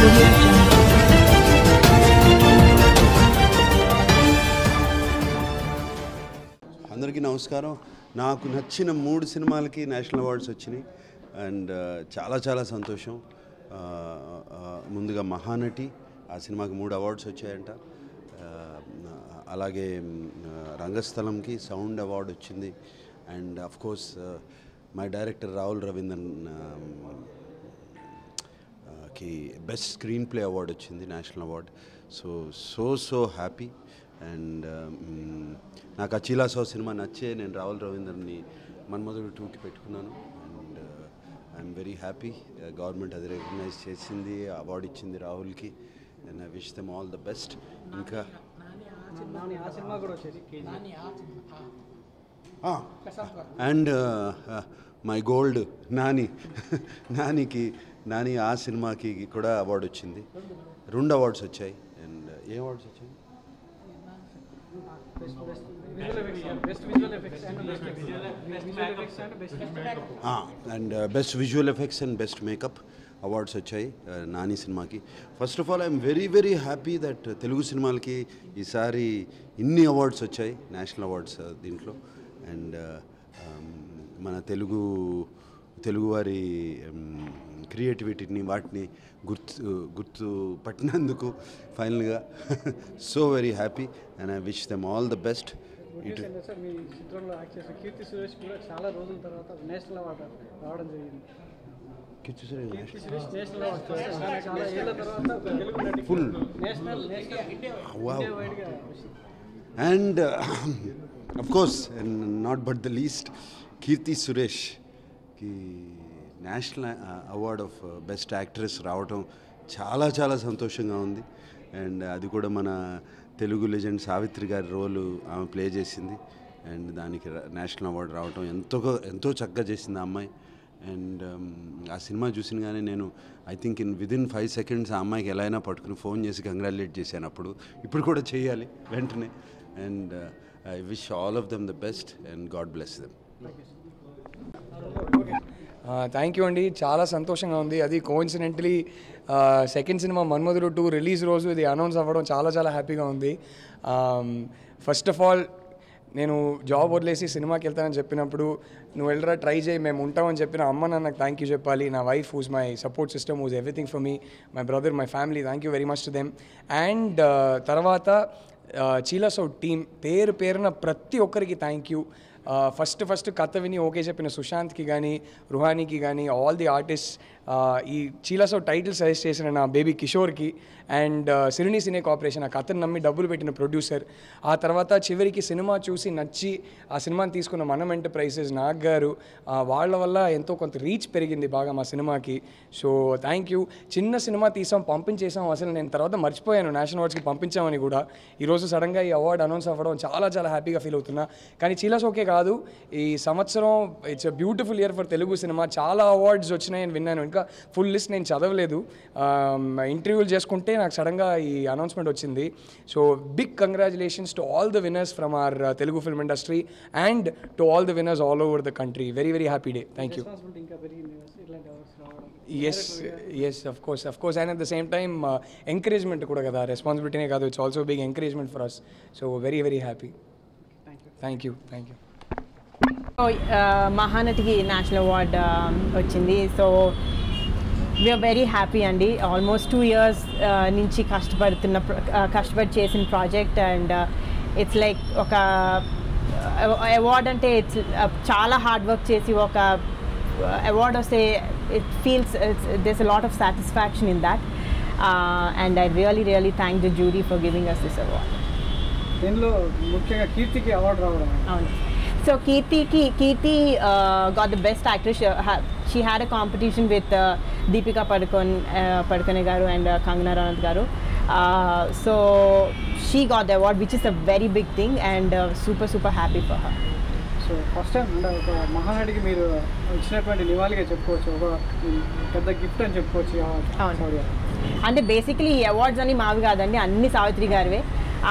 audio jungle. అందరికీ నమస్కారం నాకు నచ్చిన మూడు సినిమాలకి నేషనల్ అవార్డ్స్ వచ్చినాయి అండ్ చాలా చాలా సంతోషం ఆ, ఆ, ముందుగా మహానటి ఆ సినిమాకి మూడు అవార్డ్స్ వచ్చాయంట ఆ, అలాగే మ్, రంగస్థలంకి సౌండ్ అవార్డు వచ్చింది and of course my director Rahul Ravindran కి బెస్ట్ స్క్రీన్ ప్లే అవార్డు వచ్చింది national award so so so happy and నాకు అచీలా సో సినిమా నచ్చే నేను రాహుల్ రవీందర్ని మన్మధుడు టూకి పెట్టుకున్నాను and I'm very happy government అది రికగ్నైజ్ చేసింది అవార్డు ఇచ్చింది రాహుల్కి and I wish them all the best ఇంకా అండ్ మై గోల్డ్ నాని నానికి నాని ఆ సినిమాకి కూడా అవార్డు వచ్చింది రెండు అవార్డ్స్ వచ్చాయి అండ్ ఏ అవార్డ్స్ వచ్చాయి and best visual effects and best makeup awards వచ్చాయి uh, నాని సినిమాకి first of all I'm very very happy that Telugu సినిమాలకి ఈసారి ఇన్ని అవార్డ్స్ వచ్చాయి నేషనల్ అవార్డ్స్ దీంట్లో అండ్ మన తెలుగు తెలుగువారి క్రియేటివిటీని వాటిని గుర్తు గుర్తు పట్టినందుకు ఫైనల్గా so very happy and I wish them all the best ఇటు ఏంటంటే సార్ మీ చిత్రంలో యాక్ట్ చేసిన కీర్తి సురేష్ కూడా చాలా రోజుల తర్వాత నేషనల్ అవార్డు రావడం జరిగింది కీర్తి సురేష్ నేషనల్ అవార్డు చాలా- చాలా ఏళ్ళ తర్వాత ఒక తెలుగు నటి ఫుల్ నేషనల్ నేషనల్ ఇండియా వైడ్గా వచ్చింది and of course and not but the least Keerthy సురేష్కి national award of best actress రావటం చాలా చాలా సంతోషంగా ఉంది అండ్ అది కూడా మన తెలుగు లెజెండ్ సావిత్రి గారి రోలు ఆమె ప్లే చేసింది అండ్ దానికి నేషనల్ అవార్డు రావటం ఎంతో ఎంతో చక్కగా చేసింది ఆ అమ్మాయి అండ్ ఆ సినిమా చూసిన కానీ నేను I think in within five seconds ఆ అమ్మాయికి ఎలా అయినా పట్టుకుని ఫోన్ చేసి కంగ్రాచులేట్ చేశాను అప్పుడు ఇప్పుడు కూడా చేయాలి వెంటనే and I wish all of them the best and god bless them thank you అండి చాలా సంతోషంగా ఉంది అది కోఇన్సిడెంట్లీ సెకండ్ సినిమా మన్మధుడు టూ రిలీజ్ రోజు ఇది అనౌన్స్ అవ్వడం చాలా చాలా హ్యాపీగా ఉంది ఫస్ట్ ఆఫ్ ఆల్ నేను జాబ్ వదిలేసి సినిమాకి వెళ్తానని చెప్పినప్పుడు నువ్వు వెళ్ళరా ట్రై చేయి మేము ఉంటామని చెప్పిన అమ్మ నాన్నకు థ్యాంక్ యూ చెప్పాలి నా wife who's my support system who's everything for me my brother my family thank you very much to them and తర్వాత చీలసౌ టీమ్ పేరు పేరున ప్రతి ఒక్కరికి థ్యాంక్ యూ ఫస్ట్ ఫస్ట్ కథ విని ఓకే చెప్పిన సుశాంత్కి కానీ రుహానీకి కానీ ఆల్ ది ఆర్టిస్ట్ ఈ చీలాసో టైటిల్ సజెస్ట్ చేసిన నా బేబీ కిషోర్కి అండ్ సిరిని సినీ కార్పొరేషన్ ఆ కథను నమ్మి డబ్బులు పెట్టిన ప్రొడ్యూసర్ ఆ తర్వాత చివరికి సినిమా చూసి నచ్చి ఆ సినిమాని తీసుకున్న మనం ఎంటర్ప్రైజెస్ నాగ్ గారు ఆ, వాళ్ళ వల్ల ఎంతో కొంత రీచ్ పెరిగింది బాగా మా సినిమాకి సో థ్యాంక్ యూ చిన్న సినిమా తీసాం పంపించేసాం అసలు నేను తర్వాత మర్చిపోయాను నేషనల్ అవార్డ్స్కి పంపించామని కూడా ఈరోజు సడన్గా ఈ అవార్డు అనౌన్స్ అవ్వడం చాలా చాలా హ్యాపీగా ఫీల్ అవుతున్నా కానీ చీలాస్ ఓకే కాదు ఈ సంవత్సరం it's beautiful year for Telugu సినిమా చాలా అవార్డ్స్ వచ్చినాయని విన్నాను ఇంకా ఫుల్ లిస్ట్ నేను చదవలేదు ఇంటర్వ్యూలు చేసుకుంటే నాకు సడన్గా ఈ అనౌన్స్మెంట్ వచ్చింది so big congratulations to all the winners from our Telugu film industry and to all the winners all over the country very very happy day thank you responsibility ఇంకా పెరిగింది ఇట్లాంటి అవార్డ్స్ రావడం yes yes of course of course and at the same time encouragement కూడా కదా రెస్పాన్సిబిలిటీనే కాదు it's also big encouragement for us so very very happy thank you thank you so మహానటికి national award వచ్చింది సో వీఆర్ వెరీ హ్యాపీ అండి almost two years నుంచి కష్టపడుతున్న ప్ర- uh, కష్టపడి చేసిన ప్రాజెక్ట్ అండ్ ఇట్స్ లైక్ ఒక అవార్డ్ అంటే ఇట్స్ చాలా హార్డ్ వర్క్ చేసి ఒక అవార్డ్ వస్తే it feels this a lot of satisfaction in that and I really really thank the jury for giving us this award దీనిలో ముఖ్యంగా కీర్తికి అవార్డు రావడం అవును సో కీర్తికి Keerthy got the best actress she had a competition with Deepika Padukone Padukone గారు and Kangana Ranaut గారు so she got the award which is a very big thing and super super happy for her so first time అంటే ఒక మహానటికి మీరు ఇచ్చినటువంటి నివాళిగా చెప్పుకోవచ్చు ఒక పెద్ద గిఫ్ట్ అని చెప్పుకోవచ్చు ఈ award. అవును. Sorry. అంటే బేసిక్లీ ఈ అవార్డ్స్ అన్ని మావి కాదండి అన్ని సావిత్రి గారివే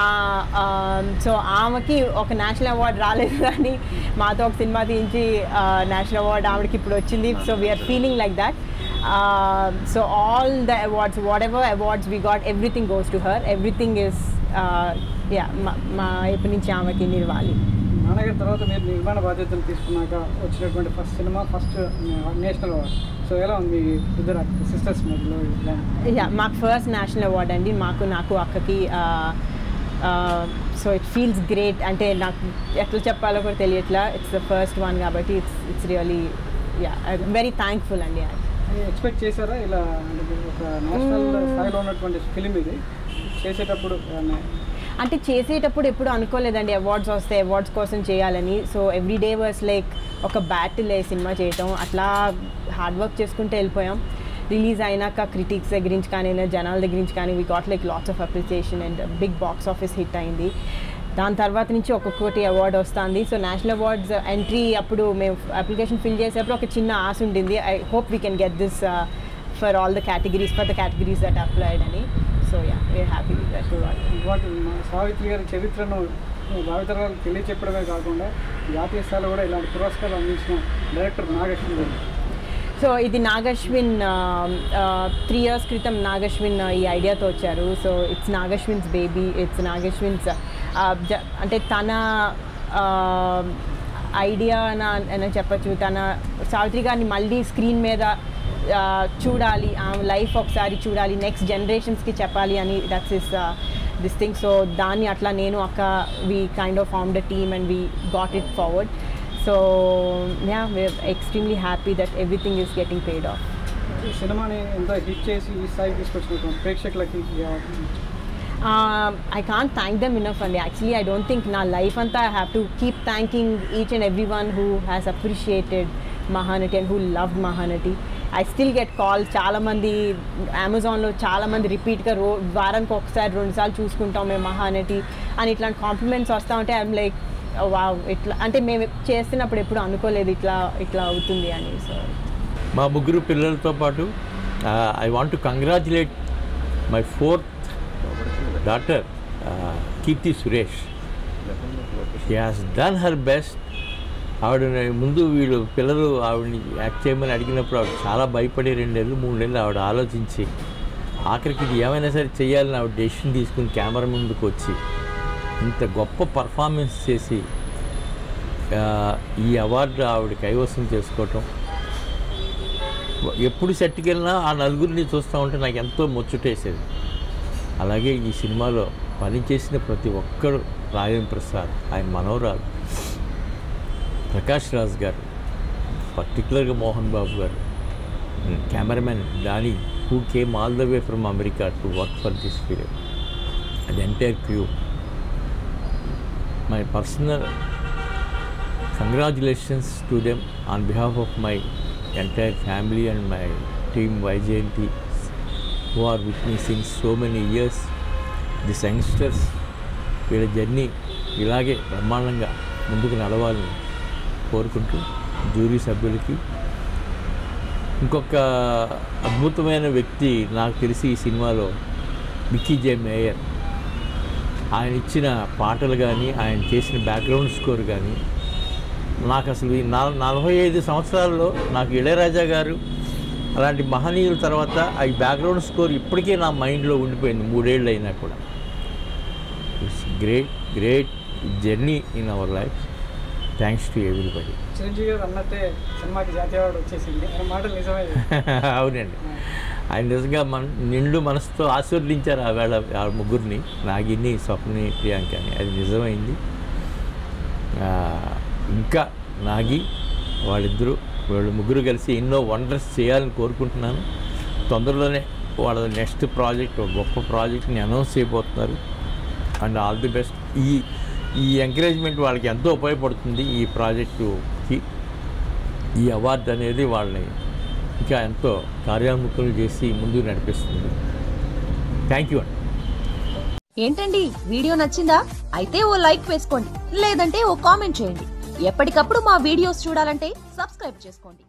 సో ఆమెకి ఒక నేషనల్ అవార్డ్ రాలేదు కానీ మాతో ఒక సినిమా తీయించి నేషనల్ అవార్డ్ ఆవిడకి ఇప్పుడు వచ్చింది so we are feeling like that Uh, so all the awards, whatever awards we got, everything goes to her. Everything is, uh, yeah, మా మా వైపు నుంచి ఆమెకి నిర్వాలి నాన్నగారి తర్వాత మీరు నిర్మాణ బాధ్యతలు తీసుకున్నాక వచ్చినటువంటి first cinema first national award so ఎలా ఉంది మీ ఇద్దరు సిస్టర్స్ మధ్యలో ఇలా యా మాకు ఫస్ట్ నేషనల్ అవార్డ్ అండి మాకు నాకు అక్కకి సో ఇట్ ఫీల్స్ గ్రేట్ అంటే నాకు ఎట్లా చెప్పాలో కూడా తెలియట్లా ఇట్స్ ద ఫస్ట్ వన్ కాబట్టి it's it's really yeah very thankful అండి ఎక్స్పెక్ట్ చేశారా ఇలా అంటే మీరు ఒక నేషనల్ స్థాయిలో ఉన్నటువంటి ఫిలిం ఇది చేసేటప్పుడు ఏమన్నా అంటే చేసేటప్పుడు ఎప్పుడు అనుకోలేదండి అవార్డ్స్ వస్తాయి అవార్డ్స్ కోసం చేయాలని so every day was like ఒక బ్యాటిల్ ఏ సినిమా చేయటం అట్లా హార్డ్ వర్క్ చేసుకుంటూ వెళ్ళిపోయాం రిలీజ్ అయినాక క్రిటిక్స్ దగ్గర నుంచి కానీ లేదా జనాల దగ్గర నుంచి కానీ we got like lots of appreciation and big box office hit అయింది దాని తర్వాత నుంచి ఒక్కొక్కటి అవార్డ్ వస్తుంది సో నేషనల్ అవార్డ్స్ ఎంట్రీ అప్పుడు మేము అప్లికేషన్ ఫిల్ చేసేటప్పుడు ఒక చిన్న ఆశ ఉండింది I hope we can get this for all the categories for the categories that applied అని so yeah we are happy with that ఇంకోటి మా సావిత్రి గారి చరిత్రను భావితరాలకు తెలియచెప్పడమే కాకుండా జాతీయ స్థాయిలో కూడా ఇలాంటి పురస్కారాలు అందించిన డైరెక్టర్ నాగేశ్వరి గారు సో ఇది నాగశ్విన్ త్రీ ఇయర్స్ క్రితం నాగశ్విన్ ఈ ఐడియాతో వచ్చారు so it's Nag Ashwin's baby it's Nag Ashwin's అంటే తన ఐడియా అని చెప్పచ్చు తన సావిత్రి గారిని మళ్ళీ స్క్రీన్ మీద ఆ, చూడాలి ఆ లైఫ్ ఒకసారి చూడాలి నెక్స్ట్ జనరేషన్స్కి చెప్పాలి అని that's is this thing so దాన్ని అట్లా నేను అక్క we kind of form the team and we got it forward so yeah we are extremely happy that everything is getting paid off ఈ సినిమాని ఎంత హిట్ చేసి ఈ స్థాయికి తీసుకొచ్చినటువంటి ప్రేక్షకులకి I can't thank them enough అండి యాక్చువల్లీ ఐ డోంట్ థింక్ నా లైఫ్ అంతా I have to keep thanking each and every one who has appreciated Mahanati and who love Mahanati I still get call చాలామంది అమెజాన్లో చాలామంది రిపీట్గా రో వారానికి ఒకసారి రెండుసార్లు చూసుకుంటాం మేము మహానటి అని ఇట్లాంటి కాంప్లిమెంట్స్ వస్తూ ఉంటే ఐఎమ్ లైక్ వావ్ ఇట్లా అంటే మేము చేస్తున్నప్పుడు ఎప్పుడు అనుకోలేదు ఇట్లా ఇట్లా అవుతుంది అని సో మా ముగ్గురు పిల్లలతో పాటు I want to congratulate my fourth daughter Keerthy Suresh she has done her best ఆవిడ ముందు వీళ్ళు పిల్లలు ఆవిడని యాక్ట్ చేయమని అడిగినప్పుడు ఆవిడ చాలా భయపడి రెండేళ్ళు మూడు నెలలు ఆవిడ ఆలోచించి ఆఖరికి ఇది ఏమైనా సరే చేయాలని ఆవిడ డెసిషన్ తీసుకుని కెమెరా ముందుకు వచ్చి ఇంత గొప్ప పర్ఫార్మెన్స్ చేసి ఆ, ఈ అవార్డు ఆవిడ కైవసం చేసుకోవటం ఎప్పుడు సెట్కి వెళ్ళినా ఆ నలుగురిని చూస్తూ ఉంటే నాకు ఎంతో ముచ్చటేసేది అలాగే ఈ సినిమాలో పనిచేసిన ప్రతి ఒక్కరు రాజేం ప్రసాద్ ఆయన మనవరాలు ప్రకాష్ రాజ్ గారు పర్టికులర్గా మోహన్ బాబు గారు cameraman Dani who came all the way from America to work for this film అది entire crew my personal congratulations to them on behalf of my entire family and my team YJNT who are witnessing so many years. These youngsters వీళ్ళ journey ఇలాగే బ్రహ్మాండంగా ముందుకు నడవాలని కోరుకుంటూ jury సభ్యులకి ఇంకొక అద్భుతమైన వ్యక్తి నాకు తెలిసి ఈ సినిమాలో విక్కీ జే మేయర్ ఆయన ఇచ్చిన పాటలు కానీ ఆయన చేసిన బ్యాక్గ్రౌండ్ స్కోర్ కానీ నాకు అసలు ఈ నాల్ నలభై ఐదు సంవత్సరాల్లో నాకు ఇళయరాజా గారు అలాంటి మహనీయుల తర్వాత ఈ బ్యాక్గ్రౌండ్ స్కోర్ ఇప్పటికే నా మైండ్లో ఉండిపోయింది మూడేళ్ళు అయినా కూడా it's great great journey in our life thanks to everybody Chiranjeevi గారు అన్నట్టే సినిమాకి జాతీయ అవార్డు వచ్చేసింది ఆయన మాటలు నిజమే అవునండి ఆయన నిజంగా మన నిండు మనసుతో ఆశీర్వదించారు ఆ వేళ ఆ ముగ్గురిని నాగిని స్వప్ని ప్రియాంక అని అది నిజమైంది ఆ, ఇంకా నాగి వాళ్ళిద్దరూ వాళ్ళు ముగ్గురు కలిసి ఎన్నో వండర్స్ చేయాలని కోరుకుంటున్నాను తొందరలోనే వాళ్ళ నెక్స్ట్ ప్రాజెక్ట్ ఒక గొప్ప ప్రాజెక్ట్ని అనౌన్స్ చేయబోతున్నారు అండ్ ఆల్ ది బెస్ట్ ఈ ఈ ఎంకరేజ్మెంట్ వాళ్ళకి ఎంతో ఉపయోగపడుతుంది ఈ ప్రాజెక్టుకి ఈ అవార్డు అనేది వాళ్ళని ఇంకా ఎంతో కార్యాముఖులు చేసి ముందుకు నడిపిస్తుంది థ్యాంక్ యూ అండి ఏంటండి వీడియో నచ్చిందా అయితే ఓ లైక్ వేసుకోండి లేదంటే ఓ కామెంట్ చేయండి ఎప్పటికప్పుడు మా వీడియోస్ చూడాలంటే సబ్స్క్రైబ్ చేసుకోండి